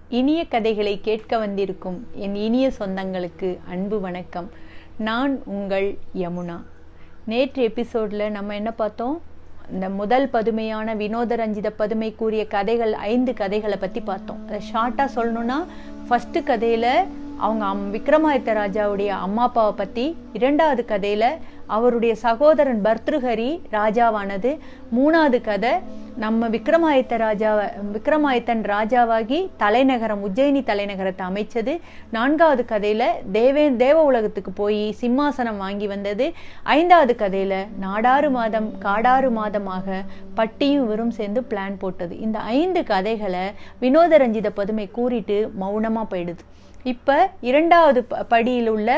இனிய கதைகளை கேட்க வந்திருக்கும் என் இனிய சொந்தங்களுக்கு அன்பு வணக்கம் நான் உங்கள் யமுனா நேற்று எபிசோடில் நம்ம என்ன பார்த்தோம் இந்த முதல் பதுமையான வினோத ரஞ்சித பதுமை கூறிய கதைகள் ஐந்து கதைகளை பற்றி பார்த்தோம் அதை ஷார்ட்டாக சொல்லணும்னா ஃபஸ்ட்டு கதையில் அவங்க அம் விக்ரமாதித்த ராஜாவுடைய அம்மா அப்பாவை பற்றி இரண்டாவது கதையில் அவருடைய சகோதரன் பர்திருஹரி ராஜாவானது மூணாவது கதை நம்ம விக்ரமாதித்த ராஜா விக்ரமாதித்தன் ராஜாவாகி தலைநகரம் உஜ்ஜயினி தலைநகரத்தை அமைச்சது நான்காவது கதையில் தேவே தேவ உலகத்துக்கு போய் சிம்மாசனம் வாங்கி வந்தது ஐந்தாவது கதையில் நாடாறு மாதம் காடாறு மாதமாக பட்டியும் இவரும் சேர்ந்து பிளான் போட்டது இந்த ஐந்து கதைகளை வினோத ரஞ்சித பதுமை கூறிட்டு மௌனமாக போயிடுது இப்போ இரண்டாவது ப படியில் உள்ள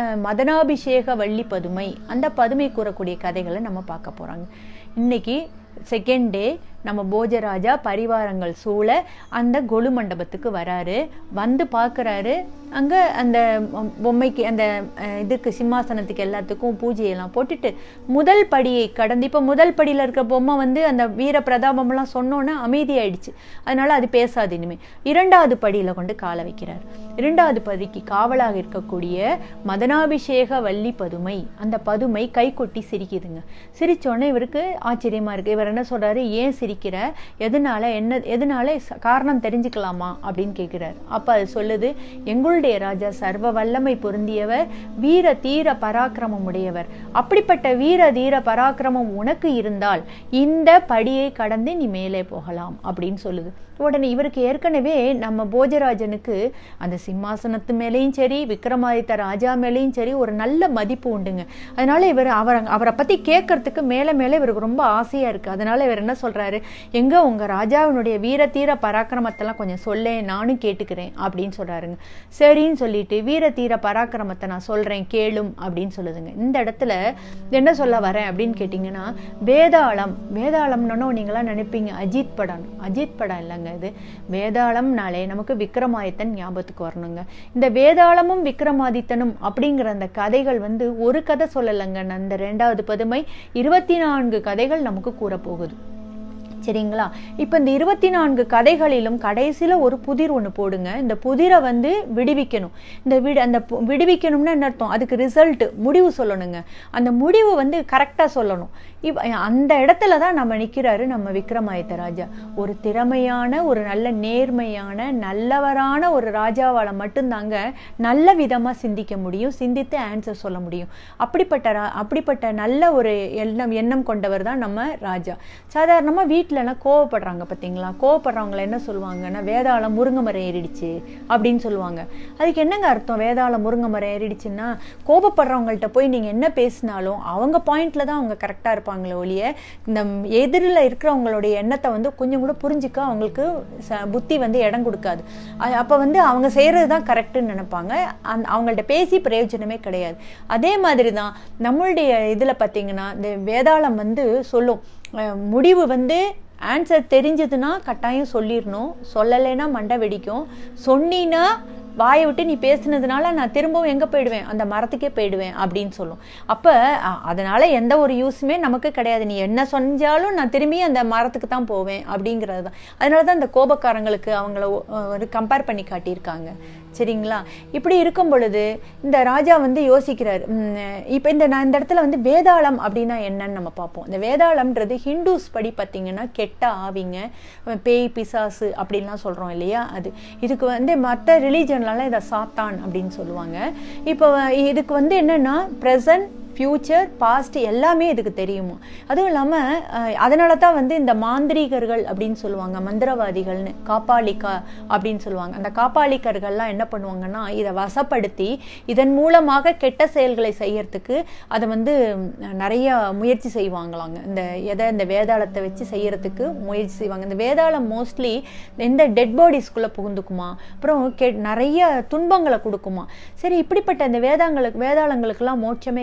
மதனாபிஷேக வள்ளி பதுமை அந்த பதுமை கூறக்கூடிய கதைகளை நம்ம பார்க்க போகிறாங்க இன்னைக்கு செகண்ட் டே நம்ம போஜராஜா பரிவாரங்கள் சூழ அந்த கொலு மண்டபத்துக்கு வராரு வந்து பார்க்குறாரு அங்கே அந்த பொம்மைக்கு அந்த இதுக்கு சிம்மாசனத்துக்கு எல்லாத்துக்கும் பூஜையெல்லாம் போட்டுட்டு முதல் படியை கடந்து இப்போ முதல் படியில் இருக்க பொம்மை வந்து அந்த வீர பிரதாபம்லாம் சொன்னோன்னே அமைதியாயிடுச்சு அதனால அது பேசாது இனிமேல் இரண்டாவது படியில் கொண்டு காலை வைக்கிறார் இரண்டாவது படிக்கு காவலாக இருக்கக்கூடிய மதனாபிஷேக வள்ளி பதுமை அந்த பதுமை கை கொட்டி சிரிக்குதுங்க சிரிச்சோடனே இவருக்கு ஆச்சரியமா இருக்கு இவர் என்ன சொல்றாரு ஏன் சிரிக்கிற எதனால என்ன எதனால காரணம் தெரிஞ்சுக்கலாமா அப்படின்னு கேட்கிறார் அப்ப அது சொல்லுது எங்களுடைய ராஜா சர்வ வல்லமை பொருந்தியவர் வீர தீர பராக்கிரமம் உடையவர் அப்படிப்பட்ட வீர தீர பராக்கிரமம் உனக்கு இருந்தால் இந்த படியை கடந்து நீ மேலே போகலாம் அப்படின்னு சொல்லுது உடனே இவருக்கு ஏற்கனவே நம்ம போஜராஜனுக்கு அந்த சிம்மாசனத்து மேலேயும் சரி விக்ரமாதித்த ராஜா மேலேயும் சரி ஒரு நல்ல மதிப்பு உண்டுங்க அதனால இவர் அவர் அவரை பற்றி கேட்கறதுக்கு மேலே மேலே இவருக்கு ரொம்ப ஆசையாக இருக்குது அதனால இவர் என்ன சொல்கிறாரு எங்கே உங்கள் ராஜாவினுடைய வீரத்தீர பராக்கிரமத்தெல்லாம் கொஞ்சம் சொல்ல நானும் கேட்டுக்கிறேன் அப்படின்னு சொல்கிறாருங்க சரின்னு சொல்லிட்டு வீரத்தீர பராக்கிரமத்தை நான் சொல்கிறேன் கேளும் அப்படின்னு சொல்லுதுங்க இந்த இடத்துல என்ன சொல்ல வரேன் அப்படின்னு கேட்டிங்கன்னா வேதாளம் வேதாளம்னு நீங்களாம் நினைப்பீங்க அஜித் படம் அஜித் படம் இல்லைங்க இது வேதாளம்னாலே நமக்கு விக்ரமாதித்தன் ஞாபகத்துக்கு வரணுங்க இந்த வேதாளமும் விக்ரமாதித்தனும் அப்படிங்கிற அந்த கதைகள் வந்து ஒரு கதை சொல்லலைங்க அந்த ரெண்டாவது பதுமை இருபத்தி நான்கு கதைகள் நமக்கு கூறப்போகுது சரிங்களா இப்போ இந்த இருபத்தி நான்கு கதைகளிலும் கடைசியில் ஒரு புதிர் ஒன்று போடுங்க இந்த புதிரை வந்து விடுவிக்கணும் இந்த விடு அந்த விடுவிக்கணும்னா என்ன அர்த்தம் அதுக்கு ரிசல்ட் முடிவு சொல்லணுங்க அந்த முடிவு வந்து கரெக்டாக சொல்லணும் இவ் அந்த இடத்துல தான் நம்ம நிற்கிறாரு நம்ம விக்ரமாதித்த ராஜா ஒரு திறமையான ஒரு நல்ல நேர்மையான நல்லவரான ஒரு ராஜாவால் மட்டும்தாங்க நல்ல விதமாக சிந்திக்க முடியும் சிந்தித்து ஆன்சர் சொல்ல முடியும் அப்படிப்பட்ட ரா அப்படிப்பட்ட நல்ல ஒரு எண்ணம் எண்ணம் கொண்டவர் தான் நம்ம ராஜா சாதாரணமாக வீட்டிலலாம் கோவப்படுறாங்க பார்த்தீங்களா கோவப்படுறவங்கள என்ன சொல்லுவாங்கன்னா வேதாளம் முருங்கை மரம் ஏறிடுச்சு அப்படின்னு சொல்லுவாங்க அதுக்கு என்னங்க அர்த்தம் வேதாளம் முருங்கை மரம் ஏறிடுச்சுன்னா கோபப்படுறவங்கள்ட்ட போய் நீங்கள் என்ன பேசினாலும் அவங்க பாயிண்ட்ல தான் அவங்க கரெக்டாக இருப்பாங்களே ஒழிய இந்த எதிரில் இருக்கிறவங்களுடைய எண்ணத்தை வந்து கொஞ்சம் கூட புரிஞ்சுக்க அவங்களுக்கு புத்தி வந்து இடம் கொடுக்காது அப்போ வந்து அவங்க செய்கிறது தான் கரெக்டுன்னு நினைப்பாங்க அந் அவங்கள்ட்ட பேசி பிரயோஜனமே கிடையாது அதே மாதிரி தான் நம்மளுடைய இதில் பார்த்தீங்கன்னா இந்த வேதாளம் வந்து சொல்லும் முடிவு வந்து ஆன்சர் தெரிஞ்சதுன்னா கட்டாயம் சொல்லிடணும் சொல்லலைன்னா மண்டை வெடிக்கும் சொன்னீன்னா வாயை விட்டு நீ பேசுனதுனால நான் திரும்பவும் எங்கே போயிடுவேன் அந்த மரத்துக்கே போயிடுவேன் அப்படின்னு சொல்லும் அப்போ அதனால் எந்த ஒரு யூஸுமே நமக்கு கிடையாது நீ என்ன செஞ்சாலும் நான் திரும்பி அந்த மரத்துக்கு தான் போவேன் அப்படிங்கிறது தான் அதனால தான் இந்த கோபக்காரங்களுக்கு அவங்கள ஒரு கம்பேர் பண்ணி காட்டியிருக்காங்க சரிங்களா இப்படி இருக்கும் பொழுது இந்த ராஜா வந்து யோசிக்கிறார் இப்போ இந்த நான் இந்த இடத்துல வந்து வேதாளம் அப்படின்னா என்னன்னு நம்ம பார்ப்போம் இந்த வேதாளம்ன்றது ஹிந்துஸ் படி பார்த்தீங்கன்னா கெட்ட ஆவிங்க பேய் பிசாசு அப்படின்லாம் சொல்கிறோம் இல்லையா அது இதுக்கு வந்து மற்ற ரிலீஜன்லாம் இதை சாத்தான் அப்படின்னு சொல்லுவாங்க இப்போ இதுக்கு வந்து என்னென்னா ப்ரெசன்ட் ஃப்யூச்சர் பாஸ்ட் எல்லாமே இதுக்கு தெரியுமா அதுவும் இல்லாமல் அதனால தான் வந்து இந்த மாந்திரிகர்கள் அப்படின்னு சொல்லுவாங்க மந்திரவாதிகள்னு காப்பாளிக்கா அப்படின்னு சொல்லுவாங்க அந்த காப்பாளிக்கர்கள்லாம் என்ன பண்ணுவாங்கன்னா இதை வசப்படுத்தி இதன் மூலமாக கெட்ட செயல்களை செய்யறதுக்கு அதை வந்து நிறைய முயற்சி செய்வாங்களாங்க இந்த எதை இந்த வேதாளத்தை வச்சு செய்யறதுக்கு முயற்சி செய்வாங்க இந்த வேதாளம் மோஸ்ட்லி எந்த டெட் பாடிஸ்குள்ளே புகுந்துக்குமா அப்புறம் கெ நிறைய துன்பங்களை கொடுக்குமா சரி இப்படிப்பட்ட இந்த வேதாங்களுக்கு வேதாளங்களுக்கெல்லாம் மோட்சமே கிடையாது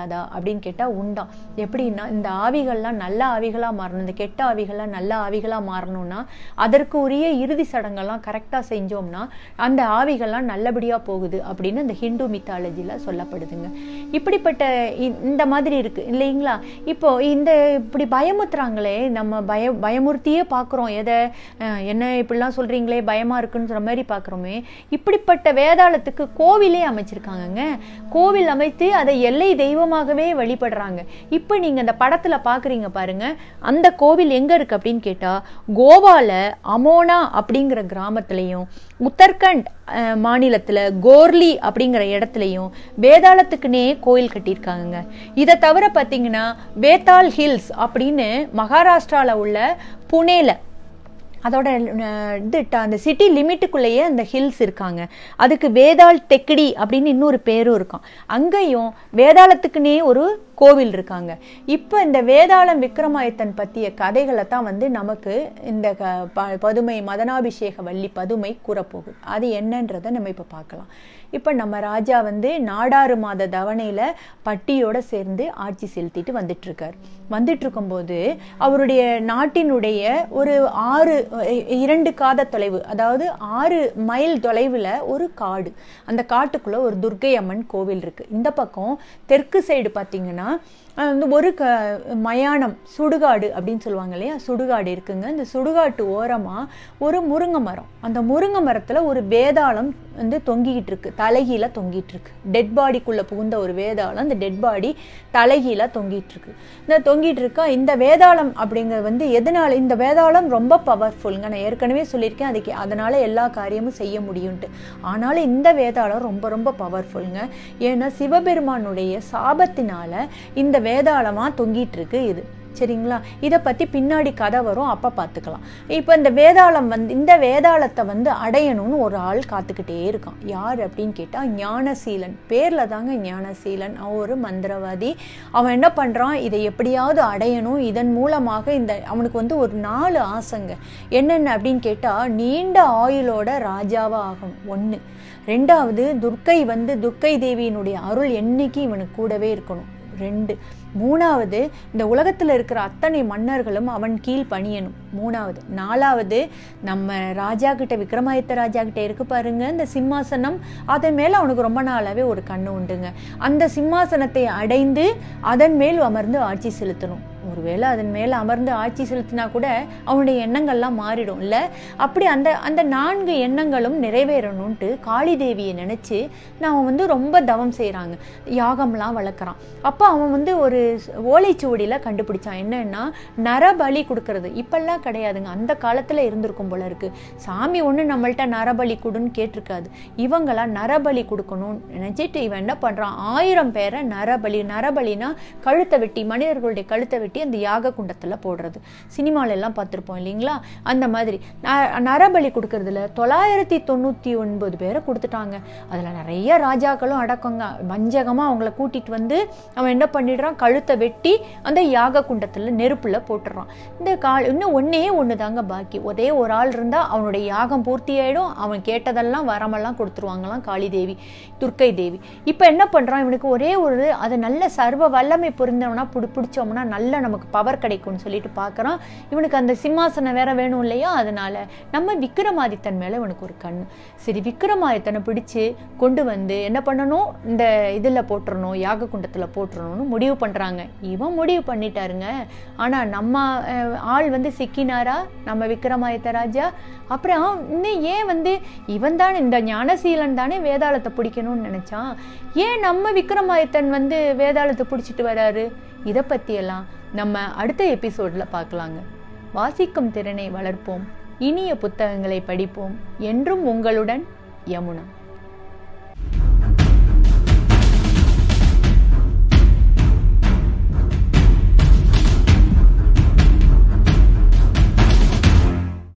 முடியாதா அப்படின்னு கேட்டால் உண்டாம் எப்படின்னா இந்த ஆவிகள்லாம் நல்ல ஆவிகளாக மாறணும் இந்த கெட்ட ஆவிகள்லாம் நல்ல ஆவிகளாக மாறணும்னா அதற்கு உரிய இறுதி சடங்கெல்லாம் கரெக்டாக செஞ்சோம்னா அந்த ஆவிகள்லாம் நல்லபடியாக போகுது அப்படின்னு இந்த ஹிந்து மித்தாலஜியில் சொல்லப்படுதுங்க இப்படிப்பட்ட இ- இந்த மாதிரி இருக்கு இல்லைங்களா இப்போ இந்த இப்படி பயமுத்துறாங்களே நம்ம பய பயமுறுத்தியே பார்க்குறோம் எதை அஹ், என்ன இப்படிலாம் சொல்றீங்களே பயமா இருக்குன்னு சொல்ற மாதிரி பார்க்குறோமே இப்படிப்பட்ட வேதாளத்துக்கு கோவிலே அமைச்சிருக்காங்கங்க கோவில் அமைத்து அதை எல்லை தெய்வமாகவே வழிபடுறாங்க இப்போ நீங்க அந்த படத்துல பாக்குறீங்க பாருங்க அந்த கோவில் எங்க இருக்கு அப்படின்னு கேட்டா கோவால அமோனா அப்படிங்கிற கிராமத்துலயும் உத்தரகண்ட் அஹ், மாநிலத்துல கோர்லி அப்படிங்கிற இடத்துலையும் வேதாளத்துக்குனே கோயில் கட்டியிருக்காங்கங்க இதை தவிர பார்த்தீங்கன்னா வேதாள் ஹில்ஸ் அப்படின்னு மகாராஷ்டிரால உள்ள புனேல அதோட அஹ், இது ட- அந்த சிட்டி லிமிட்டுக்குள்ளேயே அந்த ஹில்ஸ் இருக்காங்க அதுக்கு வேதாள் தெக்கடி அப்படின்னு இன்னொரு பேரும் இருக்கும் அங்கேயும் வேதாளத்துக்குன்னே ஒரு கோவில் இருக்காங்க இப்போ இந்த வேதாளம் விக்ரமாதித்தன் பற்றிய கதைகளை தான் வந்து நமக்கு இந்த க- ப- பதுமை மதனாபிஷேக வள்ளி பதுமை கூறப்போகுது அது என்னன்றதை நம்ம இப்போ பார்க்கலாம் இப்போ நம்ம ராஜா வந்து நாடாறு மாத தவணையில் பட்டியோட சேர்ந்து ஆட்சி செலுத்திட்டு வந்துட்டு இருக்கார் வந்துட்டு இருக்கும்போது அவருடைய நாட்டினுடைய ஒரு ஆறு இ- இரண்டு காத தொலைவு அதாவது ஆறு மைல் தொலைவில் ஒரு காடு அந்த காட்டுக்குள்ள ஒரு துர்க்கை அம்மன் கோவில் இருக்கு இந்த பக்கம் தெற்கு சைடு பார்த்தீங்கன்னா அஹ், வந்து ஒரு க மயானம் சுடுகாடு அப்படின்னு சொல்லுவாங்க இல்லையா சுடுகாடு இருக்குங்க இந்த சுடுகாட்டு ஓரமாக ஒரு முருங்கை மரம் அந்த முருங்கை மரத்தில் ஒரு வேதாளம் வந்து தொங்கிக்கிட்டு இருக்கு தலைகீழ தொங்கிட்டு இருக்கு டெட் பாடிக்குள்ள புகுந்த ஒரு வேதாளம் இந்த டெட் பாடி தலைகீழ தொங்கிட்டு இருக்கு இந்த தொங்கிட்டு இருக்கா இந்த வேதாளம் அப்படிங்கிறது வந்து எதனால இந்த வேதாளம் ரொம்ப பவர்ஃபுல்ங்க நான் ஏற்கனவே சொல்லியிருக்கேன் அதுக்கு அதனால எல்லா காரியமும் செய்ய முடியும்ட்டு ஆனாலும் இந்த வேதாளம் ரொம்ப ரொம்ப பவர்ஃபுல்ங்க ஏன்னா சிவபெருமானுடைய சாபத்தினால இந்த வேதாளமா தொங்கிட்டு இருக்கு இது சரிங்களா இதை பற்றி பின்னாடி கதை வரும் அப்போ பார்த்துக்கலாம் இப்போ இந்த வேதாளம் வந்து இந்த வேதாளத்தை வந்து அடையணும்னு ஒரு ஆள் காத்துக்கிட்டே இருக்கான் யார் அப்படின்னு கேட்டால் ஞானசீலன் பேரில் தாங்க ஞானசீலன் அவன் ஒரு மந்திரவாதி அவன் என்ன பண்ணுறான் இதை எப்படியாவது அடையணும் இதன் மூலமாக இந்த அவனுக்கு வந்து ஒரு நாலு ஆசைங்க என்னென்ன அப்படின்னு கேட்டால் நீண்ட ஆயுளோட ராஜாவாக ஆகணும் ஒன்று ரெண்டாவது துர்க்கை வந்து துர்க்கை தேவியினுடைய அருள் என்னைக்கு இவனுக்கு கூடவே இருக்கணும் ரெண்டு மூணாவது இந்த உலகத்தில் இருக்கிற அத்தனை மன்னர்களும் அவன் கீழ் பணியணும் மூணாவது நாலாவது நம்ம ராஜா கிட்ட விக்ரமாதித்த ராஜா கிட்ட இருக்கு பாருங்க இந்த சிம்மாசனம் அதன் மேல அவனுக்கு ரொம்ப நாளாவே ஒரு கண்ணு உண்டுங்க அந்த சிம்மாசனத்தை அடைந்து அதன் மேல் அமர்ந்து ஆட்சி செலுத்தணும் ஒருவேளை அதன் மேல அமர்ந்து ஆட்சி செலுத்தினா கூட அவனுடைய எண்ணங்கள்லாம் மாறிடும் இல்ல அப்படி அந்த அந்த நான்கு எண்ணங்களும் நிறைவேறணும்ட்டு காளி தேவியை நினைச்சு நான் வந்து ரொம்ப தவம் செய்றாங்க யாகம்லாம் வளர்க்குறான் அப்போ அவன் வந்து ஒரு ஓலைச்சுவடியில் கண்டுபிடிச்சான் என்னன்னா நரபலி கொடுக்கறது இப்பெல்லாம் கிடையாதுங்க அந்த காலத்துல இருந்திருக்கும் போல இருக்கு சாமி ஒண்ணு நம்மள்ட்ட நரபலி கொடுன்னு கேட்டிருக்காது இவங்களா நரபலி கொடுக்கணும்னு நினைச்சிட்டு இவன் என்ன பண்றான் ஆயிரம் பேரை நரபலி நரபலினா கழுத்தை வெட்டி மனிதர்களுடைய கழுத்தை வெட்டி அந்த யாக குண்டத்துல போடுறது சினிமால எல்லாம் பார்த்திருப்போம் இல்லைங்களா அந்த மாதிரி ந- நரபலி கொடுக்கறதுல தொள்ளாயிரத்தி தொண்ணூத்தி ஒன்பது பேரை கொடுத்துட்டாங்க அதுல நிறைய ராஜாக்களும் அடக்கங்க வஞ்சகமா அவங்கள கூட்டிட்டு வந்து அவன் என்ன பண்ணிடுறான் கழுத்தை வெட்டி அந்த யாக குண்டத்துல நெருப்புல போட்டுடுறான் இந்த கால் இன்னும் ஒன்னே ஒன்று தாங்க பாக்கி ஒரே ஒரு ஆள் இருந்தா அவனுடைய யாகம் பூர்த்தி ஆயிடும் அவன் கேட்டதெல்லாம் வரமெல்லாம் கொடுத்துருவாங்களாம் காளி தேவி துர்க்கை தேவி இப்போ என்ன பண்றான் இவனுக்கு ஒரே ஒரு அது நல்ல சர்வ வல்லமை புரிந்தவனா பிடி பிடிச்சோம்னா நல்ல நமக்கு பவர் கிடைக்கும்னு சொல்லிட்டு பார்க்கறான் இவனுக்கு அந்த சிம்மாசனம் வேற வேணும் இல்லையா அதனால நம்ம விக்ரமாதித்தன் மேல இவனுக்கு ஒரு கண்ணு சரி விக்ரமாதித்தனை பிடிச்சு கொண்டு வந்து என்ன பண்ணணும் இந்த இதுல போட்டுறணும் யாக குண்டத்துல போட்டுறணும்னு முடிவு பண்றாங்க இவன் முடிவு பண்ணிட்டாருங்க ஆனா நம்ம அஹ், ஆள் வந்து சிக்கினாரா நம்ம விக்ரமாதித்த ராஜா அப்புறம் இன்னும் ஏன் வந்து இவன் தானே இந்த ஞானசீலன் தானே வேதாளத்தை பிடிக்கணும்னு நினைச்சான் ஏன் நம்ம விக்ரமாதித்தன் வந்து வேதாளத்தை பிடிச்சிட்டு வராரு இதை பற்றியெல்லாம் நம்ம அடுத்த எபிசோடில் பார்க்கலாங்க வாசிக்கும் திறனை வளர்ப்போம் இனிய புத்தகங்களை படிப்போம் என்றும் உங்களுடன் யமுனா